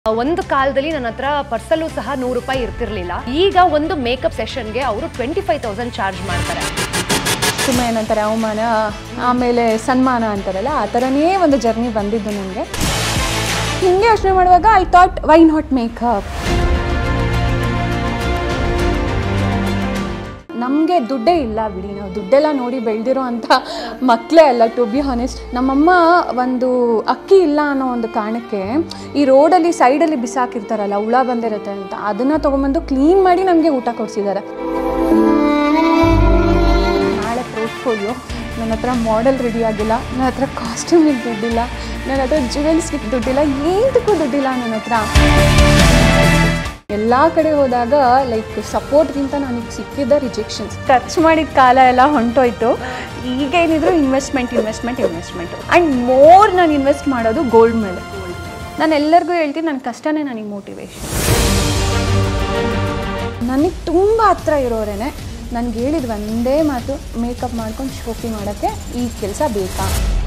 ಒಂದು ಕಾಲದಲ್ಲಿ ನನ್ನ ಹತ್ರ ಪರ್ಸಲ್ಲೂ ಸಹ ನೂರು ರೂಪಾಯಿ ಇರ್ತಿರ್ಲಿಲ್ಲ ಈಗ ಒಂದು ಮೇಕಪ್ ಸೆಷನ್ಗೆ ಅವರು ಟ್ವೆಂಟಿ ಫೈವ್ ತೌಸಂಡ್ ಚಾರ್ಜ್ ಮಾಡ್ತಾರೆ ತುಂಬ ಏನಂತಾರೆ ಅವಮಾನ ಆಮೇಲೆ ಸನ್ಮಾನ ಅಂತಾರಲ್ಲ ಆ ಥರನೇ ಒಂದು ಜರ್ನಿ ಬಂದಿದ್ದು ನನಗೆ ಹಿಂಗೆ ಯೋಚನೆ ಮಾಡುವಾಗ I thought why not makeup ನಮಗೆ ದುಡ್ಡೇ ಇಲ್ಲ ಬಿಡಿ ನಾವು ದುಡ್ಡೆಲ್ಲ ನೋಡಿ ಬೆಳೆದಿರೋ ಅಂಥ ಮಕ್ಕಳೇ ಅಲ್ಲ ಟು ಬಿ ಹಾನೆಸ್ಟ್ ನಮ್ಮಮ್ಮ ಒಂದು ಅಕ್ಕಿ ಇಲ್ಲ ಅನ್ನೋ ಒಂದು ಕಾರಣಕ್ಕೆ ಈ ರೋಡಲ್ಲಿ ಸೈಡಲ್ಲಿ ಬಿಸಾಕಿರ್ತಾರಲ್ಲ ಹುಳ ಬಂದಿರುತ್ತೆ ಅಂತ ಅದನ್ನು ತೊಗೊಂಬಂದು ಕ್ಲೀನ್ ಮಾಡಿ ನಮಗೆ ಊಟ ಕೊಡಿಸಿದ್ದಾರೆ ನಾಳೆ ಪೋರ್ಟ್ಫೋಲಿಯೋ ನನ್ನ ಹತ್ರ ಮಾಡೆಲ್ ರೆಡಿ ಆಗಿಲ್ಲ ನನ್ನ ಹತ್ರ ಕಾಸ್ಟ್ಯೂಮಿಗೆ ದುಡ್ಡಿಲ್ಲ ನನ್ನ ಹತ್ರ ಜುವೆಲ್ಸ್ಗೆ ದುಡ್ಡಿಲ್ಲ ಏನಕ್ಕೂ ದುಡ್ಡಿಲ್ಲ ನನ್ನ ಹತ್ರ ಎಲ್ಲ ಕಡೆ ಹೋದಾಗ ಲೈಕ್ ಸಪೋರ್ಟ್ಗಿಂತ ನನಗೆ ಸಿಕ್ಕಿದ್ದ ರಿಜೆಕ್ಷನ್ಸ್ ಖರ್ಚು ಮಾಡಿದ ಕಾಲ ಎಲ್ಲ ಹೊಂಟೋಯ್ತು ಈಗ ಏನಿದ್ರು investment investment investment and more ನಾನು ಇನ್ವೆಸ್ಟ್ ಮಾಡೋದು ಗೋಲ್ಡ್ ಮೇಲೆ ನಾನು ಎಲ್ಲರಿಗೂ ಹೇಳ್ತೀನಿ ನನ್ನ ಕಷ್ಟನೇ ನನಗೆ ಮೋಟಿವೇಶನ್ ನನಗೆ ತುಂಬ ಹತ್ರ ಇರೋರೇನೆ ನನಗೆ ಹೇಳಿದ ಒಂದೇ ಮಾತು ಮೇಕಪ್ ಮಾಡ್ಕೊಂಡು ಶೋಕಿ ಮಾಡೋಕ್ಕೆ ಈ ಕೆಲಸ ಬೇಕಾ